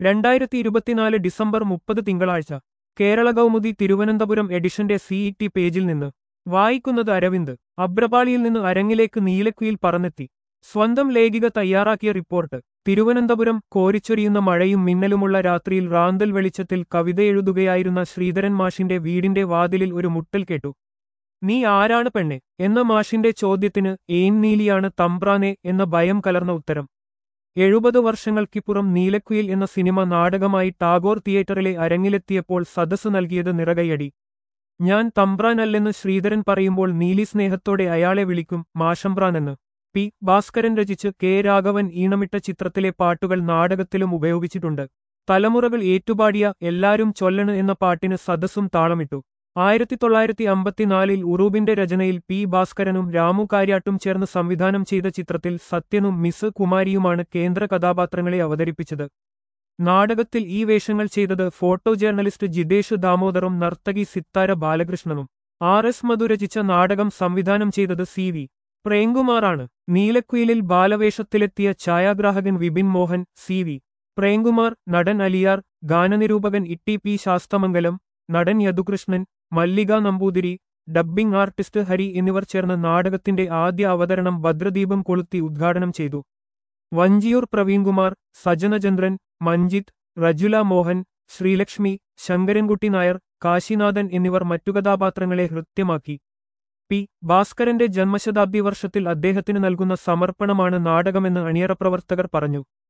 രണ്ടായിരത്തി ഇരുപത്തിനാല് ഡിസംബർ മുപ്പത് തിങ്കളാഴ്ച കേരള കൗമുദി തിരുവനന്തപുരം എഡിഷന്റെ സിഇടി പേജിൽ നിന്ന് വായിക്കുന്നത് അരവിന്ദ് അബ്രപാളിയിൽ നിന്ന് അരങ്ങിലേക്ക് നീലക്കുയിൽ പറന്നെത്തി സ്വന്തം ലേഖിക തയ്യാറാക്കിയ റിപ്പോർട്ട് തിരുവനന്തപുരം കോരിച്ചൊരിയുന്ന മഴയും മിന്നലുമുള്ള രാത്രിയിൽ റാന്തൽ വെളിച്ചത്തിൽ കവിതയെഴുതുകയായിരുന്ന ശ്രീധരൻ മാഷിന്റെ വീടിന്റെ വാതിലിൽ ഒരു മുട്ടൽ കേട്ടു നീ ആരാണ് പെണ്ണെ എന്ന മാഷിന്റെ ചോദ്യത്തിന് ഏൻ നീലിയാണ് തമ്പ്രാനെ എന്ന ഭയം കലർന്ന ഉത്തരം എഴുപത് വർഷങ്ങൾക്കിപ്പുറം നീലക്കുയിൽ എന്ന സിനിമ നാടകമായി ടാഗോർ തിയേറ്ററിലെ അരങ്ങിലെത്തിയപ്പോൾ സദസ്സ് നൽകിയത് നിറകൈയടി ഞാൻ തമ്പ്രാനല്ലെന്ന് ശ്രീധരൻ പറയുമ്പോൾ നീലി സ്നേഹത്തോടെ അയാളെ വിളിക്കും മാഷംബ്രാനെന്ന് പി ഭാസ്കരൻ രചിച്ച് കെ രാഘവൻ ഈണമിട്ട ചിത്രത്തിലെ പാട്ടുകൾ നാടകത്തിലും ഉപയോഗിച്ചിട്ടുണ്ട് തലമുറകൾ ഏറ്റുപാടിയ എല്ലാരും ചൊല്ലണ് എന്ന പാട്ടിന് സദസ്സും താളമിട്ടു ആയിരത്തി തൊള്ളായിരത്തി അമ്പത്തിനാലിൽ ഉറൂബിന്റെ രചനയിൽ പി ഭാസ്കരനും രാമു കാര്യാട്ടും ചേർന്ന് സംവിധാനം ചെയ്ത ചിത്രത്തിൽ സത്യനും മിസ് കുമാരിയുമാണ് കേന്ദ്ര കഥാപാത്രങ്ങളെ അവതരിപ്പിച്ചത് നാടകത്തിൽ ഈ വേഷങ്ങൾ ചെയ്തത് ഫോട്ടോ ജേർണലിസ്റ്റ് ജിതേഷ് ദാമോദറും നർത്തകി സിത്താര ബാലകൃഷ്ണനും ആർ എസ് മധു രചിച്ച നാടകം സംവിധാനം ചെയ്തത് സി വി പ്രേംകുമാറാണ് നീലക്കുയിലിൽ ബാലവേഷത്തിലെത്തിയ ഛായാഗ്രാഹകൻ വിപിൻ മോഹൻ സി വി പ്രേംകുമാർ നടൻ അലിയാർ ഗാനനിരൂപകൻ ഇട്ടി പി ശാസ്തമംഗലം നടൻ യദുകൃഷ്ണൻ മല്ലിക നമ്പൂതിരി ഡബ്ബിംഗ് ആർട്ടിസ്റ്റ് ഹരി എന്നിവർ ചേർന്ന് നാടകത്തിന്റെ ആദ്യ അവതരണം ഭദ്രദീപം കൊളുത്തി ഉദ്ഘാടനം ചെയ്തു വഞ്ചിയൂർ പ്രവീൺകുമാർ സജനചന്ദ്രൻ മഞ്ജിത്ത് റജുല മോഹൻ ശ്രീലക്ഷ്മി ശങ്കരൻകുട്ടി നായർ കാശിനാഥൻ എന്നിവർ മറ്റു കഥാപാത്രങ്ങളെ ഹൃത്യമാക്കി പി ഭാസ്കരന്റെ ജന്മശതാബ്ദി വർഷത്തിൽ അദ്ദേഹത്തിന് നൽകുന്ന സമർപ്പണമാണ് നാടകമെന്ന് അണിയറ പ്രവർത്തകർ പറഞ്ഞു